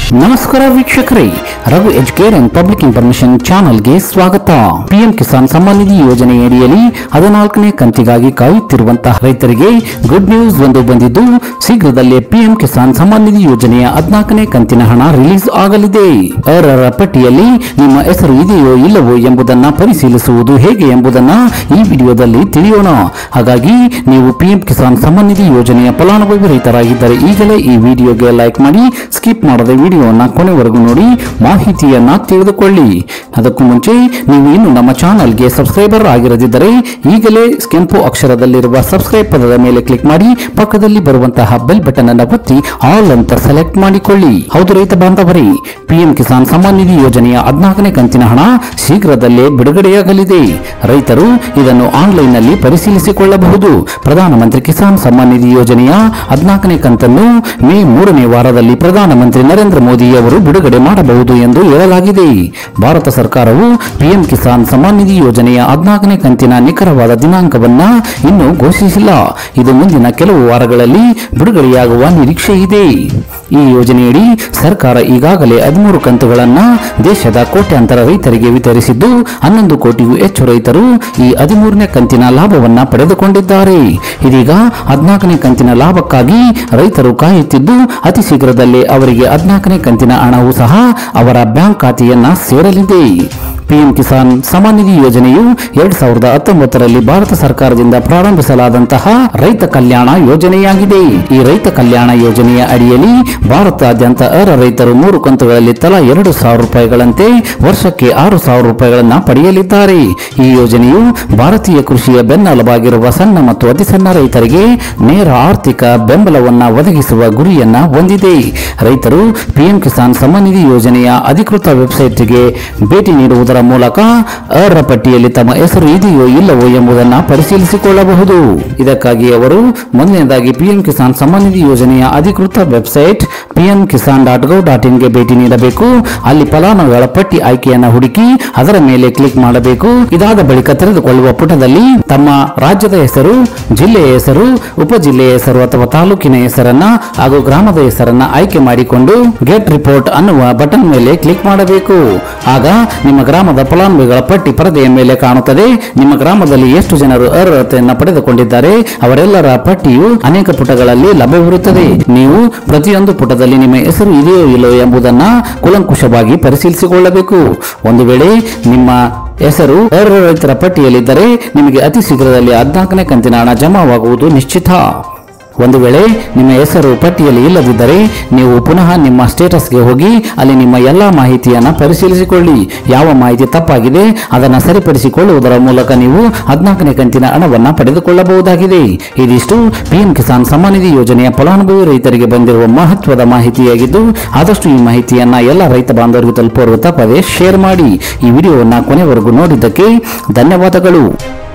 ನಮಸ್ಕಾರ ವೀಕ್ಷಕರೇ Raghu Educare and public information ಚಾನಲ್ಗೆ ಸ್ವಾಗತ ಪಿಎಂ ಕಿಸಾನ್ ಸಮ್ಮಾನ್ ನಿಧಿ ಯೋಜನೆ ಅಡಿಯಲ್ಲಿ ಹದಿನಾಲ್ಕನೇ ಕಂತಿಗಾಗಿ ಕಾಯುತ್ತಿರುವಂತಹ ರೈತರಿಗೆ ಗುಡ್ ನ್ಯೂಸ್ ಒಂದು ಬಂದಿದ್ದು ಶೀಘ್ರದಲ್ಲೇ ಪಿಎಂ ಕಿಸಾನ್ ಸಮ್ಮಾನ್ ನಿಧಿ ಯೋಜನೆಯ ಹದಿನಾಲ್ಕನೇ ಕಂತಿನ ಹಣ ರಿಲೀಸ್ ಆಗಲಿದೆ ಅರ್ಹರ ಪಟ್ಟಿಯಲ್ಲಿ ನಿಮ್ಮ ಹೆಸರು ಇದೆಯೋ ಇಲ್ಲವೋ ಎಂಬುದನ್ನ ಪರಿಶೀಲಿಸುವುದು ಹೇಗೆ ಎಂಬುದನ್ನ ಈ ವಿಡಿಯೋದಲ್ಲಿ ತಿಳಿಯೋಣ ಹಾಗಾಗಿ ನೀವು ಪಿಎಂ ಕಿಸಾನ್ ಸಮ್ಮಾನ್ ನಿಧಿ ಯೋಜನೆಯ ಫಲಾನುಭವಿ ರೈತರಾಗಿದ್ದರೆ ಈಗಲೇ ಈ ವಿಡಿಯೋಗೆ ಲೈಕ್ ಮಾಡಿ ಸ್ಕಿಪ್ ಮಾಡದೆ ವಿಡಿಯೋವನ್ನ ಕೊನೆವರೆಗೂ ನೋಡಿ ಮಾಹಿತಿಯನ್ನ ತಿಳಿದುಕೊಳ್ಳಿ ಅದಕ್ಕೂ ಮುಂಚೆ ನೀವು ಇನ್ನು ನಮ್ಮ ಚಾನಲ್ಗೆ ಸಬ್ಸ್ಕ್ರೈಬರ್ ಆಗಿರದಿದ್ದರೆ ಈಗಲೇ ಕೆಂಪು ಅಕ್ಷರದಲ್ಲಿರುವ ಸಬ್ಸ್ಕ್ರೈಬ್ ಪದದ ಮೇಲೆ ಕ್ಲಿಕ್ ಮಾಡಿ ಪಕ್ಕದಲ್ಲಿ ಬರುವಂತಹ ಬೆಲ್ ಬಟನ್ ಅನ್ನು ಒತ್ತಿ ಆಲ್ ಅಂತ ಸೆಲೆಕ್ಟ್ ಮಾಡಿಕೊಳ್ಳಿ ಹೌದು ರೈತ ಬಾಂಧವರೇ ಪಿಎಂ ಕಿಸಾನ್ ಸಮ್ಮಾನ್ ನಿಧಿ ಯೋಜನೆಯ ಹದಿನಾಲ್ಕನೇ ಕಂತಿನ ಹಣ ಶೀಘ್ರದಲ್ಲೇ ಬಿಡುಗಡೆಯಾಗಲಿದೆ ರೈತರು ಇದನ್ನು ಆನ್ಲೈನ್ನಲ್ಲಿ ಪರಿಶೀಲಿಸಿಕೊಳ್ಳಬಹುದು ಪ್ರಧಾನಮಂತ್ರಿ ಕಿಸಾನ್ ಸಮ್ಮಾನ್ ನಿಧಿ ಯೋಜನೆಯ ಹದಿನಾಲ್ಕನೇ ಕಂತನ್ನು ಮೇ ಮೂರನೇ ವಾರದಲ್ಲಿ ಪ್ರಧಾನಮಂತ್ರಿ ನರೇಂದ್ರ ಮೋದಿ ಅವರು ಬಿಡುಗಡೆ ಮಾಡಬಹುದು ಎಂದು ಹೇಳಲಾಗಿದೆ ಭಾರತ ಸರ್ಕಾರವು ಪಿಎಂ ಕಿಸಾನ್ ಸಮ್ಮಾನ್ ನಿಧಿ ಯೋಜನೆಯ ಹದಿನಾಲ್ಕನೇ ಕಂತಿನ ನಿಖರವಾದ ದಿನಾಂಕವನ್ನ ಇನ್ನೂ ಘೋಷಿಸಿಲ್ಲ ಇದು ಮುಂದಿನ ಕೆಲವು ವಾರಗಳಲ್ಲಿ ಬಿಡುಗಡೆಯಾಗುವ ನಿರೀಕ್ಷೆ ಇದೆ ಈ ಯೋಜನೆಯಡಿ ಸರ್ಕಾರ ಈಗಾಗಲೇ ಹದಿಮೂರು ಕಂತುಗಳನ್ನ ದೇಶದ ಕೋಟ್ಯಾಂತರ ರೈತರಿಗೆ ವಿತರಿಸಿದ್ದು ಹನ್ನೊಂದು ಕೋಟಿಗೂ ಹೆಚ್ಚು ರೈತರು ಈ ಹದಿಮೂರನೇ ಕಂತಿನ ಲಾಭವನ್ನ ಪಡೆದುಕೊಂಡಿದ್ದಾರೆ ಇದೀಗ ಹದಿನಾಲ್ಕನೇ ಕಂತಿನ ಲಾಭಕ್ಕಾಗಿ ರೈತರು ಕಾಯುತ್ತಿದ್ದು ಅತಿ ಶೀಘ್ರದಲ್ಲೇ ಅವರಿಗೆ ಹದಿನಾಲ್ಕನೇ ಕಂತಿನ ಹಣವು ಸಹ ಅವರ ಬ್ಯಾಂಕ್ ಖಾತೆಯನ್ನ ಸೇರಲಿದೆ ಪಿಎಂ ಕಿಸಾನ್ ಸಮ್ಮಾನ್ ನಿಧಿ ಯೋಜನೆಯು ಎರಡ್ ಸಾವಿರದ ಹತ್ತೊಂಬತ್ತರಲ್ಲಿ ಭಾರತ ಸರ್ಕಾರದಿಂದ ಪ್ರಾರಂಭಿಸಲಾದಂತಹ ರೈತ ಕಲ್ಯಾಣ ಯೋಜನೆಯಾಗಿದೆ ಈ ರೈತ ಕಲ್ಯಾಣ ಯೋಜನೆಯ ಅಡಿಯಲ್ಲಿ ಭಾರತಾದ್ಯಂತ ಅರ್ಹ ರೈತರು ಮೂರು ಕಂತುಗಳಲ್ಲಿ ತಲಾ ಎರಡು ಸಾವಿರ ರೂಪಾಯಿಗಳಂತೆ ವರ್ಷಕ್ಕೆ ಆರು ಸಾವಿರ ರೂಪಾಯಿಗಳನ್ನ ಪಡೆಯಲಿದ್ದಾರೆ ಈ ಯೋಜನೆಯು ಭಾರತೀಯ ಕೃಷಿಯ ಬೆನ್ನೆಲುಬಾಗಿರುವ ಸಣ್ಣ ಮತ್ತು ಅತಿ ಸಣ್ಣ ರೈತರಿಗೆ ನೇರ ಆರ್ಥಿಕ ಬೆಂಬಲವನ್ನ ಒದಗಿಸುವ ಗುರಿಯನ್ನ ಹೊಂದಿದೆ ರೈತರು ಪಿಎಂ ಕಿಸಾನ್ ಸಮ್ಮಾನ್ ನಿಧಿ ಯೋಜನೆಯ ಅಧಿಕೃತ ವೆಬ್ಸೈಟ್ಗೆ ಭೇಟಿ ನೀಡುವುದರ ಮೂಲಕ ಅರ್ಹ ಪಟ್ಟಿಯಲ್ಲಿ ತಮ್ಮ ಹೆಸರು ಇದೆಯೋ ಇಲ್ಲವೋ ಎಂಬುದನ್ನು ಪರಿಶೀಲಿಸಿಕೊಳ್ಳಬಹುದು ಇದಕ್ಕಾಗಿ ಅವರು ಮೊದಲನೇದಾಗಿ ಪಿಎಂ ಕಿಸಾನ್ ಸಮ್ಮಾನ್ ನಿಧಿ ಯೋಜನೆಯ ಅಧಿಕೃತ website PM Kisan dot gov dot ಇನ್ಗೆ ಭೇಟಿ ನೀಡಬೇಕು ಅಲ್ಲಿ ಫಲಾನುಭವಿಗಳ ಪಟ್ಟಿ ಆಯ್ಕೆಯನ್ನು ಹುಡುಕಿ ಅದರ ಮೇಲೆ ಕ್ಲಿಕ್ ಮಾಡಬೇಕು ಇದಾದ ಬಳಿಕ ತೆರೆದುಕೊಳ್ಳುವ ಪುಟದಲ್ಲಿ ತಮ್ಮ ರಾಜ್ಯದ ಹೆಸರು ಜಿಲ್ಲೆಯ ಹೆಸರು ಉಪಜಿಲ್ಲೆಯ ಹೆಸರು ಅಥವಾ ತಾಲೂಕಿನ ಹೆಸರನ್ನ ಹಾಗೂ ಗ್ರಾಮದ ಹೆಸರನ್ನ ಆಯ್ಕೆ ಮಾಡಿಕೊಂಡು ಗೆಟ್ ರಿಪೋರ್ಟ್ ಅನ್ನುವ ಬಟನ್ ಮೇಲೆ ಕ್ಲಿಕ್ ಮಾಡಬೇಕು ಆಗ ನಿಮ್ಮ ಗ್ರಾಮದ ಫಲಾನುಭವಿಗಳ ಪಟ್ಟಿ ಪರದೆಯ ಮೇಲೆ ಕಾಣುತ್ತದೆ ನಿಮ್ಮ ಗ್ರಾಮದಲ್ಲಿ ಎಷ್ಟು ಜನರು ಅರ್ಹತೆಯನ್ನು ಪಡೆದುಕೊಂಡಿದ್ದಾರೆ ಅವರೆಲ್ಲರ ಪಟ್ಟಿಯು ಅನೇಕ ಪುಟಗಳಲ್ಲಿ ಲಭ್ಯವಿರುತ್ತದೆ ನೀವು ಪ್ರತಿಯೊಂದು ಪುಟದಲ್ಲಿ ನಿಮ್ಮ ಹೆಸರು ಇದೆಯೋ ಇಲ್ಲವೋ ಎಂಬುದನ್ನ ಕೂಲಂಕುಷವಾಗಿ ಪರಿಶೀಲಿಸಿಕೊಳ್ಳಬೇಕು ಒಂದು ವೇಳೆ ನಿಮ್ಮ ಹೆಸರು ಅರ್ಹ ರೈತರ ಪಟ್ಟಿಯಲ್ಲಿದ್ದರೆ ನಿಮಗೆ ಅತಿ ಶೀಘ್ರದಲ್ಲಿ ಹದಿನಾಲ್ಕನೇ ಕಂತಿನ ಹಣ ಜಮಾವಾಗುವುದು ನಿಶ್ಚಿತ ಒಂದು ವೇಳೆ ನಿಮ್ಮ ಹೆಸರು ಪಟ್ಟಿಯಲ್ಲಿ ಇಲ್ಲದಿದ್ದರೆ ನೀವು ಪುನಃ ನಿಮ್ಮ ಸ್ಟೇಟಸ್ಗೆ ಹೋಗಿ ಅಲ್ಲಿ ನಿಮ್ಮ ಎಲ್ಲಾ ಮಾಹಿತಿಯನ್ನು ಪರಿಶೀಲಿಸಿಕೊಳ್ಳಿ ಯಾವ ಮಾಹಿತಿ ತಪ್ಪಾಗಿದೆ ಅದನ್ನು ಸರಿಪಡಿಸಿಕೊಳ್ಳುವುದರ ಮೂಲಕ ನೀವು ಹದಿನಾಲ್ಕನೇ ಕಂತಿನ ಹಣವನ್ನು ಪಡೆದುಕೊಳ್ಳಬಹುದಾಗಿದೆ ಇದಿಷ್ಟು ಪಿಎಂ ಕಿಸಾನ್ ಸಮ್ಮಾನ್ ನಿಧಿ ಯೋಜನೆಯ ಫಲಾನುಭವಿ ರೈತರಿಗೆ ಬಂದಿರುವ ಮಹತ್ವದ ಮಾಹಿತಿಯಾಗಿದ್ದು ಆದಷ್ಟು ಈ ಮಾಹಿತಿಯನ್ನ ಎಲ್ಲ ರೈತ ಬಾಂಧವರಿಗೆ ತಲುಪುವ ತಪ್ಪದೆ ಶೇರ್ ಮಾಡಿ ಈ ವಿಡಿಯೋವನ್ನು ಕೊನೆವರೆಗೂ ನೋಡಿದ್ದಕ್ಕೆ ಧನ್ಯವಾದಗಳು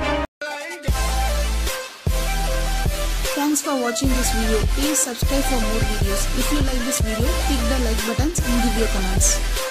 Thanks for watching this video. Please subscribe for more videos. If you like this video, click the like buttons and give your comments.